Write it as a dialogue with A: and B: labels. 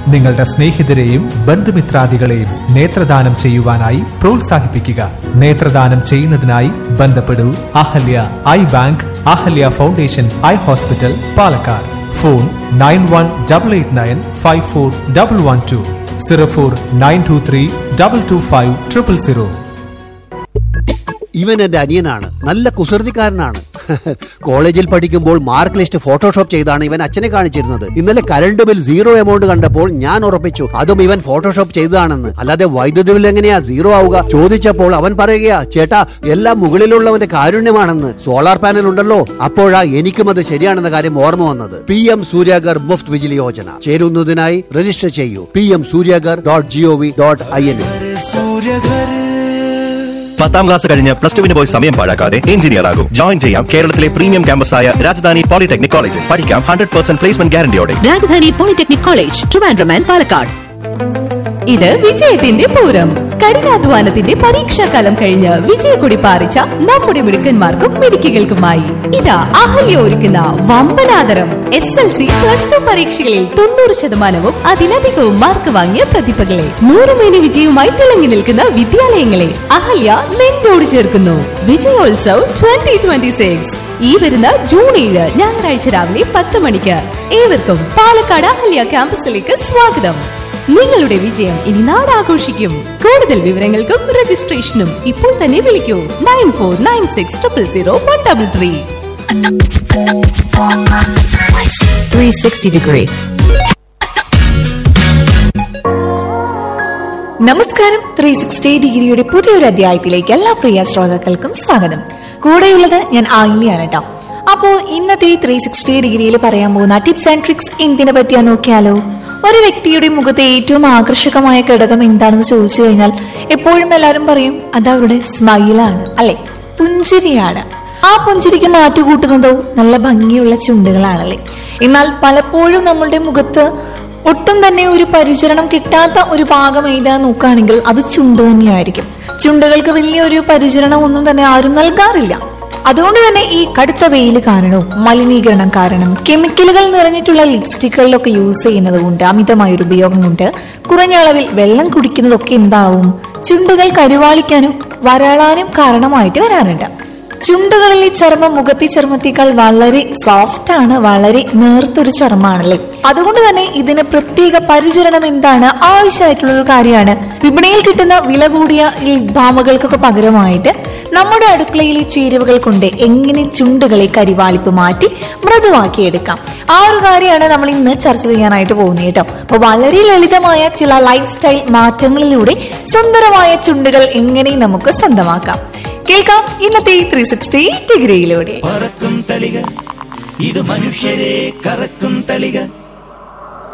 A: നിങ്ങളുടെ സ്നേഹിതരെയും ബന്ധുമിത്രാദികളെയും നേത്രദാനം ചെയ്യുവാനായി പ്രോത്സാഹിപ്പിക്കുക നേത്രദാനം ചെയ്യുന്നതിനായി ബന്ധപ്പെടൂ Ahalya eye bank Ahalya foundation eye hospital Palakkad phone nine one double eight nine five four double one two zero four nine two three double two five triple zero
B: ഇവൻ എന്റെ അനിയനാണ് നല്ല കുസൃതിക്കാരനാണ് കോളേജിൽ പഠിക്കുമ്പോൾ മാർക്ക് ലിസ്റ്റ് ഫോട്ടോഷോപ്പ് ചെയ്താണ് ഇവൻ അച്ഛനെ കാണിച്ചിരുന്നത് ഇന്നലെ കറണ്ട് ബിൽ സീറോ എമൗണ്ട് കണ്ടപ്പോൾ ഞാൻ ഉറപ്പിച്ചു അതും ഇവൻ ഫോട്ടോഷോപ്പ് ചെയ്തതാണെന്ന് അല്ലാതെ വൈദ്യുതി ബിൽ എങ്ങനെയാ സീറോ ആവുക ചോദിച്ചപ്പോൾ അവൻ പറയുകയാ ചേട്ടാ എല്ലാം മുകളിലുള്ളവന്റെ കാരുണ്യമാണെന്ന് സോളാർ പാനൽ ഉണ്ടല്ലോ അപ്പോഴാ എനിക്കും അത് ശരിയാണെന്ന കാര്യം ഓർമ്മ വന്നത് പി എം സൂര്യാഗർ മുഫ്ത് വിജിലി യോജന ചേരുന്നതിനായി രജിസ്റ്റർ ചെയ്യൂ P M Surya Ghar dot G O V dot I N
C: പത്താം ക്ലാസ് കഴിഞ്ഞ് പ്ലസ് ടുവിന് പോയി സമയം പാഴാക്കാതെ എഞ്ചിനീയർ ആകും ജോയിൻ ചെയ്യാം കേരളത്തിലെ പ്രീമിയം ക്യാമ്പസായ രാജധാനി പോളിടെക്നിക് കോളേജിൽ പഠിക്കാം ഹൺഡ്രഡ് പെർസെന്റ് പ്ലേസ്മെന്റ് ഗ്യാരണ്ടിയോടെ
D: Rajadhani polytechnic college Trivandrum and Palakkad
E: ഇത് വിജയത്തിന്റെ പൂരം കഠിനാധ്വാനത്തിന്റെ പരീക്ഷാകാലം കഴിഞ്ഞ് വിജയക്കൊടി പാറിച്ച നമ്മുടെ മിടുക്കന്മാർക്കും മിടുക്കികൾക്കുമായി ഇതാ അഹല്യ ഒരുക്കുന്ന വമ്പനാദരം S L C plus two പരീക്ഷകളിൽ തൊണ്ണൂറ് ശതമാനവും അതിലധികവും മാർക്ക് വാങ്ങിയ പ്രതിഭകളെ നൂറുമേനി വിജയവുമായി തിളങ്ങി നിൽക്കുന്ന വിദ്യാലയങ്ങളെ അഹല്യ നെഞ്ചോട് ചേർക്കുന്നു വിജയോത്സവ് ട്വന്റി ട്വന്റി സിക്സ് ഈ വരുന്ന ജൂൺ ഏഴ് ഞായറാഴ്ച രാവിലെ പത്ത് മണിക്ക് ഏവർക്കും പാലക്കാട് അഹല്യ ക്യാമ്പസിലേക്ക് സ്വാഗതം നിങ്ങളുടെ വിജയം ഇനി നാടാഘോഷിക്കും കൂടുതൽ വിവരങ്ങൾക്കും രജിസ്ട്രേഷനും ഇപ്പോൾ തന്നെ വിളിക്കൂ nine four nine six triple zero one double three
D: 360 degree.
F: നമസ്കാരം ത്രീ സിക്സ്റ്റി ഡിഗ്രിയുടെ പുതിയൊരു അധ്യായത്തിലേക്ക് എല്ലാ പ്രിയ ശ്രോതാക്കൾക്കും സ്വാഗതം കൂടെയുള്ളത് ഞാൻ ആയില്യാണ് കേട്ടോ അപ്പോ ഇന്നത്തെ ത്രീ സിക്സ്റ്റി ഡിഗ്രിയിൽ പറയാൻ പോകുന്ന ടിപ്സ് ആൻഡ് ട്രിക്സ് എന്തിനെ പറ്റിയാ നോക്കിയാലോ ഒരു വ്യക്തിയുടെ മുഖത്തെ ഏറ്റവും ആകർഷകമായ ഘടകം എന്താണെന്ന് ചോദിച്ചു കഴിഞ്ഞാൽ എപ്പോഴും എല്ലാവരും പറയും അത് അവരുടെ സ്മൈലാണ് അല്ലെ പുഞ്ചിരിയാണ് ആ പുഞ്ചിരിക്ക് മാറ്റുകൂട്ടുന്നതോ നല്ല ഭംഗിയുള്ള ചുണ്ടുകളാണല്ലേ എന്നാൽ പലപ്പോഴും നമ്മളുടെ മുഖത്ത് ഒട്ടും തന്നെ ഒരു പരിചരണം കിട്ടാത്ത ഒരു ഭാഗം എഴുതാൻ നോക്കുകയാണെങ്കിൽ അത് ചുണ്ട് തന്നെയായിരിക്കും ചുണ്ടുകൾക്ക് വലിയൊരു പരിചരണം ഒന്നും തന്നെ ആരും നൽകാറില്ല അതുകൊണ്ട് തന്നെ ഈ കടുത്ത വെയിൽ കാരണവും മലിനീകരണം കാരണം കെമിക്കലുകൾ നിറഞ്ഞിട്ടുള്ള ലിപ്സ്റ്റിക്കുകളിലൊക്കെ യൂസ് ചെയ്യുന്നത് കൊണ്ട് അമിതമായ ഒരു ഉപയോഗം കൊണ്ട് കുറഞ്ഞ അളവിൽ വെള്ളം കുടിക്കുന്നതൊക്കെ എന്താവും ചുണ്ടുകൾ കരുവാളിക്കാനും വരളാനും കാരണമായിട്ട് വരാറുണ്ട് ചുണ്ടുകളിലെ ചർമ്മം മുഖത്തെ ചർമ്മത്തേക്കാൾ വളരെ സോഫ്റ്റ് ആണ് വളരെ നേർത്തൊരു ചർമ്മമാണല്ലേ അതുകൊണ്ട് തന്നെ ഇതിന് പ്രത്യേക പരിചരണം എന്താണ് ആവശ്യമായിട്ടുള്ള ഒരു കാര്യമാണ് വിപണിയിൽ കിട്ടുന്ന വില കൂടിയ ഈ ഭാമകൾക്കൊക്കെ പകരമായിട്ട് നമ്മുടെ അടുക്കളയിലെ ചേരുവകൾ കൊണ്ട് എങ്ങനെ ചുണ്ടുകളെ കരിവാളിപ്പ് മാറ്റി മൃദുവാക്കിയെടുക്കാം ആ ഒരു കാര്യമാണ് നമ്മൾ ഇന്ന് ചർച്ച ചെയ്യാനായിട്ട് പോകുന്നത് കേട്ടോ അപ്പൊ വളരെ ലളിതമായ ചില ലൈഫ് സ്റ്റൈൽ മാറ്റങ്ങളിലൂടെ സുന്ദരമായ ചുണ്ടുകൾ എങ്ങനെ നമുക്ക് സ്വന്തമാക്കാം കേൾക്കാം ഇന്നത്തെ ത്രീ സിക്സ്റ്റി ഡിഗ്രിയിലൂടെ
G: പറക്കും തളിക ഇത് മനുഷ്യരെ കറക്കും തളിക